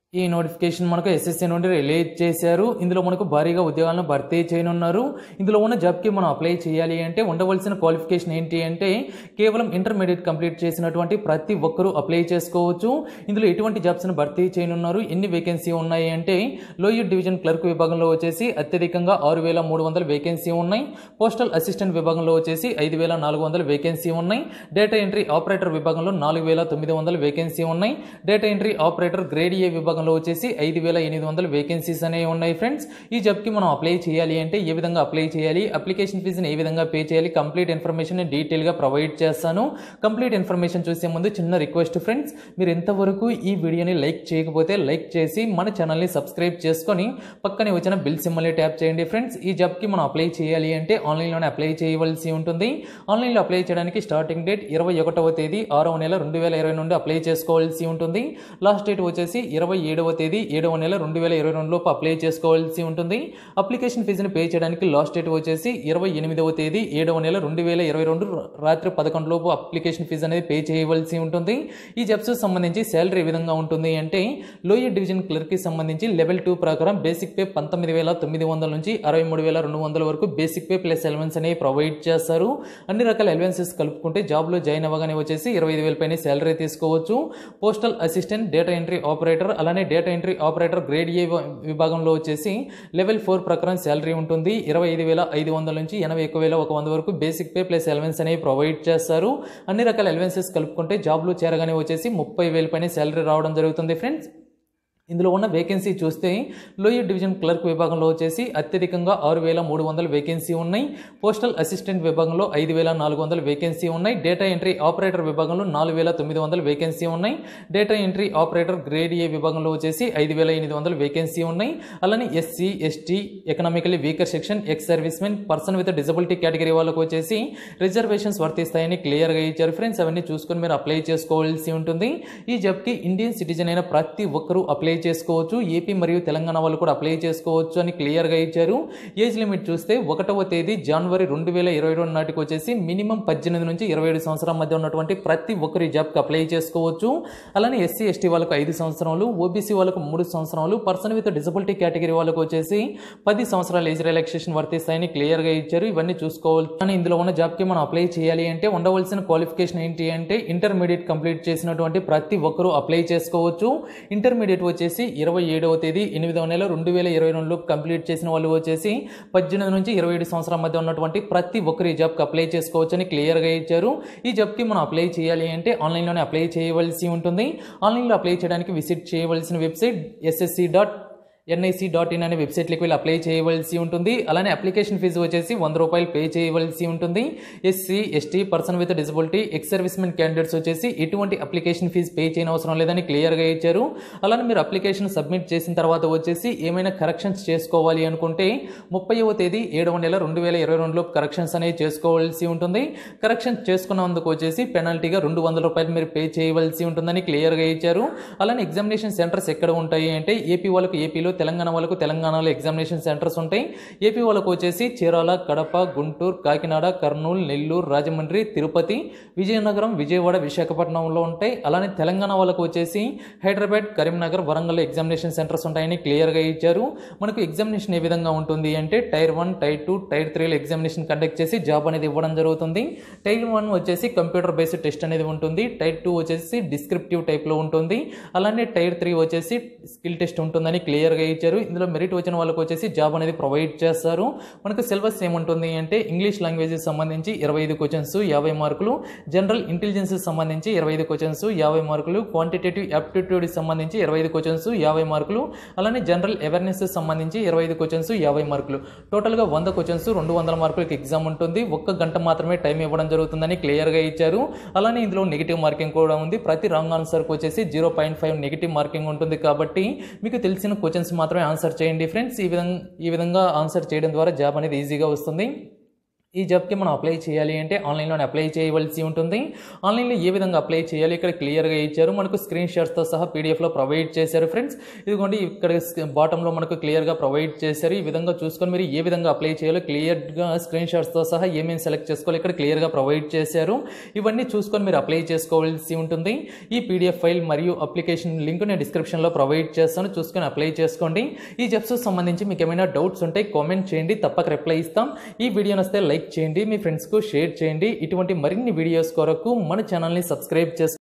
ఈ నోటిఫికేషన్ మనకు ఎస్ఎస్సీ నుండి రిలీజ్ చేశారు ఇందులో మనకు భారీగా ఉద్యోగాలను భర్తీ చేయనున్నారు ఇందులో ఉన్న జాబ్కి మనం అప్లై చేయాలి అంటే ఉండవలసిన క్వాలిఫికేషన్ ఏంటి అంటే కేవలం ఇంటర్మీడియట్ కంప్లీట్ చేసినటువంటి ప్రతి ఒక్కరూ అప్లై చేసుకోవచ్చు ఇందులో ఎటువంటి జాబ్స్ని భర్తీ చేయనున్నారు ఎన్ని వేకెన్సీ ఉన్నాయి అంటే లోయర్ డివిజన్ క్లర్క్ విభాగంలో వచ్చేసి అత్యధికంగా ఆరు వేల మూడు వందల వేకెన్సీ ఉన్నాయి పోస్టల్ అసిస్టెంట్ విభాగంలో వచ్చేసి ఐదు వేల నాలుగు వందల వేకెన్సీ ఉన్నాయి డేటా ఎంట్రీ ఆపరేటర్ విభాగంలో నాలుగు వేల తొమ్మిది వందల వేకెన్సీ ఉన్నాయి data entry operator grade A విభాగంలో వచ్చేసి ఐదు వేల ఎనిమిది వందల వేకెన్సీస్ అనేవి ఉన్నాయి ఫ్రెండ్స్ ఈ జాబ్కి మనం అప్లై చేయాలి అంటే ఏ విధంగా అప్లై చేయాలి అప్లికేషన్ ఫీజుని ఏ విధంగా పే చేయాలి కంప్లీట్ ఇన్ఫర్మేషన్ డీటెయిల్గా ప్రొవైడ్ చేస్తాను కంప్లీట్ ఇన్ఫర్మేషన్ చూసే ముందు చిన్న రిక్వెస్ట్ ఫ్రెండ్స్ మీరు ఎంతవరకు ఈ వీడియోని లైక్ చేయకపోతే లైక్ చేసి మన ఛానల్ని సబ్స్క్రైబ్ చేసుకొని పక్కనే వచ్చిన బిల్ సింబల్ని ట్యాప్ చేయండి ఫ్రెండ్స్ ఈ జాబ్కి మనం అప్లై చేయాలి అంటే ఆన్లైన్లోనే అప్లై చేయవలసి ఉంటుంది ఆన్లైన్లో అప్లై చేయడానికి స్టార్టింగ్ డేట్ ఇరవై ఒకటవ తేదీ ఆరవ నెల రెండు వేల ఇరవై నుండి అప్లై చేసుకోవాల్సి ఉంటుంది లాస్ట్ డేట్ వచ్చేసి ఇరవై ఏడవ తేదీ ఏడవ నెల రెండు వేల ఇరవై రెండు లోపు అప్లై చేసుకోవాల్సి ఉంటుంది అప్లికేషన్ ఫీజుని పే చేయడానికి లాస్ట్ డేట్ వచ్చేసి ఇరవై ఎనిమిదవ తేదీ ఏడవ నెల రెండు వేల ఇరవై రెండు రాత్రి పదకొండు లోపు అప్లికేషన్ ఫీజు అనేది పే చేయవలసి ఉంటుంది ఈ జబ్స్ సంబంధించి శాలరీ ఏ విధంగా ఉంటుంది అంటే లోయర్ డివిజన్ క్లర్క్కి సంబంధించి లెవెల్ టూ ప్రకారం బేసిక్ పే పంతొమ్మిది వేల తొమ్మిది వందల నుంచి అరవై మూడు వేల రెండు వందల వరకు బేసిక్ పే ప్లస్ ఎలవెన్స్ అనేవి ప్రొవైడ్ చేస్తారు అన్ని రకాల ఎలవెన్సెస్ కలుపుకుంటే జాబ్లో జాయిన్ అవ్వగానే వచ్చేసి ఇరవై ఐదు వేల పైన శాలరీ తీసుకోవచ్చు postal assistant data entry operator అలానే data entry operator grade A విభాగంలో వచ్చేసి లెవెల్ ఫోర్ ప్రకారం శాలరీ ఉంటుంది ఇరవై ఐదు వేల ఐదు వందల నుంచి ఎనభై ఒక్క వేల ఒక వంద వరకు బేసిక్ పే ప్లస్ ఎలవెన్స్ అనేవి ప్రొవైడ్ చేస్తారు అన్ని రకాల ఎలవెన్సెస్ కలుపుకుంటే జాబ్లో చేరగానే వచ్చేసి ముప్పై వేల పైన శాలరీ రావడం జరుగుతుంది ఫ్రెండ్స్ ఇందులో ఉన్న వేకెన్సీ చూస్తే లోయర్ డివిజన్ క్లర్క్ విభాగంలో వచ్చేసి అత్యధికంగా ఆరు వేల మూడు వందల వేకెన్సీ ఉన్నాయి పోస్టల్ అసిస్టెంట్ విభాగంలో ఐదు వేల నాలుగు వందల వేకెన్సీ ఉన్నాయి డేటా ఎంట్రీ ఆపరేటర్ విభాగంలో నాలుగు వేల తొమ్మిది వందల వేకెన్సీ ఉన్నాయి data entry operator grade A విభాగంలో వచ్చేసి ఐదు వేల ఎనిమిది వందల వేకెన్సీ ఉన్నాయి అలానే SC ST economically weaker section ex service men person with disability category వాళ్ళకు వచ్చేసి రిజర్వేషన్స్ వర్తిస్తాయని క్లియర్గా ఇచ్చారు ఫ్రెండ్స్ అవన్నీ చూసుకొని మీరు అప్లై చేసుకోవాల్సి ఉంటుంది ఈ జాబ్కి ఇండియన్ సిటిజన్ అయిన ప్రతి ఒక్కరూ అప్లై చేసుకోవచ్చు ఏపీ మరియు తెలంగాణ వాళ్ళు కూడా అప్లై చేసుకోవచ్చు అని క్లియర్గా ఇచ్చారు ఏజ్ లిమిట్ చూస్తే ఒకటవ తేదీ జనవరి రెండు వేల ఇరవై రెండు నాటికి వచ్చేసి మినిమం పద్దెనిమిది నుంచి ఇరవై ఏడు సంవత్సరాల మధ్య ఉన్నటువంటి ప్రతి ఒక్కరు ఈ జాబ్కి అప్లై చేసుకోవచ్చు అలానే ఎస్సీ ఎస్టీ వాళ్ళకు ఐదు సంవత్సరాలు ఓబీసీ వాళ్ళకు మూడు సంవత్సరాలు పర్సన్ విత్ డిసబిలిటీ కేటగిరీ వాళ్ళకు వచ్చేసి పది సంవత్సరాల ఏజ్ రిలాక్సేషన్ వర్తిస్తాయని క్లియర్గా ఇచ్చారు ఇవన్నీ చూసుకోవాలి కానీ ఇందులో ఉన్న జాబ్కి మనం అప్లై చేయాలి అంటే ఉండవలసిన క్వాలిఫికేషన్ ఏంటి అంటే ఇంటర్మీడియట్ కంప్లీట్ చేసినటువంటి ప్రతి ఒక్కరూ అప్లై చేసుకోవచ్చు ఇంటర్మీడియట్ వచ్చేసి ఇరవై ఏడవ తేదీ ఎనిమిదవ నెల రెండు వేల ఇరవై రెండులో కంప్లీట్ చేసిన వాళ్ళు వచ్చేసి పద్దెనిమిది నుంచి ఇరవై ఏడు సంవత్సరాల మధ్య ఉన్నటువంటి ప్రతి ఒక్కరు ఈ జాబ్కి అప్లై చేసుకోవచ్చు అని క్లియర్గా ఇచ్చారు ఈ జాబ్కి మనం అప్లై చేయాలి అంటే ఆన్లైన్లోనే అప్లై చేయవలసి ఉంటుంది ఆన్లైన్లో అప్లై చేయడానికి విజిట్ చేయవలసిన website SSC dot NIC dot in అనే వెబ్సైట్కి వెళ్ళి అప్లై చేయవలసి ఉంటుంది అలానే అప్లికేషన్ ఫీజు వచ్చేసి వంద రూపాయలు పే చేయవలసి ఉంటుంది SC ST person with disability ex servicemen candidates వచ్చేసి ఎటువంటి అప్లికేషన్ ఫీజు పే చేయని అవసరం లేదని క్లియర్గా ఇచ్చారు అలానే మీరు అప్లికేషన్ సబ్మిట్ చేసిన తర్వాత వచ్చేసి ఏమైనా కరెక్షన్స్ చేసుకోవాలి అనుకుంటే ముప్పైవ తేదీ ఏడవ నెల రెండు వేల ఇరవై రెండులో కరెక్షన్స్ అనేవి చేసుకోవాల్సి ఉంటుంది కరెక్షన్స్ చేసుకున్నందుకు వచ్చేసి పెనాల్టీగా రెండు వందల రూపాయలు మీరు పే చేయవలసి ఉంటుందని క్లియర్గా ఇచ్చారు అలానే ఎగ్జామినేషన్ సెంటర్స్ ఎక్కడ ఉంటాయి అంటే ఏపీ వాళ్ళకు ఏపీలో తెలంగాణ వాళ్ళకు తెలంగాణలో ఎగ్జామినేషన్ సెంటర్స్ ఉంటాయి ఏపీ వాళ్ళకు వచ్చేసి చీరాల కడప గుంటూరు కాకినాడ కర్నూలు నెల్లూరు రాజమండ్రి తిరుపతి విజయనగరం విజయవాడ విశాఖపట్నంలో ఉంటాయి అలానే తెలంగాణ వాళ్ళకు వచ్చేసి హైదరాబాద్ కరీంనగర్ వరంగల్ ఎగ్జామినేషన్ సెంటర్స్ ఉంటాయని క్లియర్గా ఇచ్చారు మనకు ఎగ్జామినేషన్ ఏ విధంగా ఉంటుంది అంటే tier one tier two tier త్రీలో ఎగ్జామినేషన్ కండక్ట్ చేసి జాబ్ అనేది ఇవ్వడం జరుగుతుంది టైర్ వన్ వచ్చేసి కంప్యూటర్ బేస్డ్ టెస్ట్ అనేది ఉంటుంది టైర్ టూ వచ్చేసి డిస్క్రిప్టివ్ టైప్లో ఉంటుంది అలానే టైర్ త్రీ వచ్చేసి స్కిల్ టెస్ట్ ఉంటుందని క్లియర్గా ఇచ్చారు ఇందులో మెరిట్ వచ్చిన వాళ్ళకి వచ్చేసి జాబ్ అనేది ప్రొవైడ్ చేస్తారు మనకు సిలబస్ ఏముంటుంది అంటే ఇంగ్లీష్ లాంగ్వేజ్కి సంబంధించి ఇరవై ఐదు క్వశ్చన్స్ యాభై మార్కులు జనరల్ ఇంటెలిజెన్స్ సంబంధించి ఇరవై ఐదు క్వశ్చన్స్ యాభై మార్కులు క్వాంటిటేటివ్ యాప్టిట్యూడ్కి సంబంధించి ఇరవై ఐదు క్వశ్చన్స్ యాభై మార్కులు అలానే జనరల్ అవేర్నెస్ సంబంధించి ఇరవై ఐదు క్వశ్చన్స్ యాభై మార్కులు టోటల్గా వంద క్వశ్చన్స్ రెండు వందల మార్కులకి ఎగ్జామ్ ఉంటుంది ఒక్క గంట మాత్రమే టైం ఇవ్వడం జరుగుతుందని క్లియర్గా ఇచ్చారు అలానే ఇందులో నెగిటివ్ మార్కింగ్ కూడా ఉంది ప్రతి రాంగ్ ఆన్సర్కి వచ్చేసి zero point five negative marking ఉంటుంది కాబట్టి మీకు తెలిసిన క్వశ్చన్స్ మాత్రమే ఆన్సర్ చేయండి ఫ్రెండ్స్ ఈ విధంగా ఈ విధంగా ఆన్సర్ చేయడం ద్వారా జాబ్ అనేది ఈజీగా వస్తుంది ఈ జాబ్కి మనం అప్లై చేయాలి అంటే ఆన్లైన్లోనే అప్లై చేయవలసి ఉంటుంది ఆన్లైన్లో ఏ విధంగా అప్లై చేయాలి ఇక్కడ క్లియర్గా ఇచ్చారు మనకు స్క్రీన్ షాట్స్తో సహా పీడిఎఫ్లో ప్రొవైడ్ చేశారు ఫ్రెండ్స్ ఇదిగోండి ఇక్కడ బాటంలో మనకు క్లియర్గా ప్రొవైడ్ చేశారు ఈ విధంగా చూసుకొని మీరు ఏ విధంగా అప్లై చేయాలో క్లియర్గా స్క్రీన్ షాట్స్తో సహా ఏమేమి సెలెక్ట్ చేసుకోవాలి ఇక్కడ క్లియర్గా ప్రొవైడ్ చేశారు ఇవన్నీ చూసుకొని మీరు అప్లై చేసుకోవాల్సి ఉంటుంది ఈ పీడిఎఫ్ ఫైల్ మరియు అప్లికేషన్ లింక్ నేను డిస్క్రిప్షన్లో ప్రొవైడ్ చేస్తాను చూసుకొని అప్లై చేసుకోండి ఈ జబ్స్ సంబంధించి మీకు ఏమైనా డౌట్స్ ఉంటే కామెంట్ చేయండి తప్పక రిప్లై ఇస్తాం ఈ వీడియో నస్తే లైక్ చేయండి మీ ఫ్రెండ్స్కు షేర్ చేయండి ఇటువంటి మరిన్ని వీడియోస్ కొరకు మన ఛానల్ని సబ్స్క్రైబ్ చేసుకోండి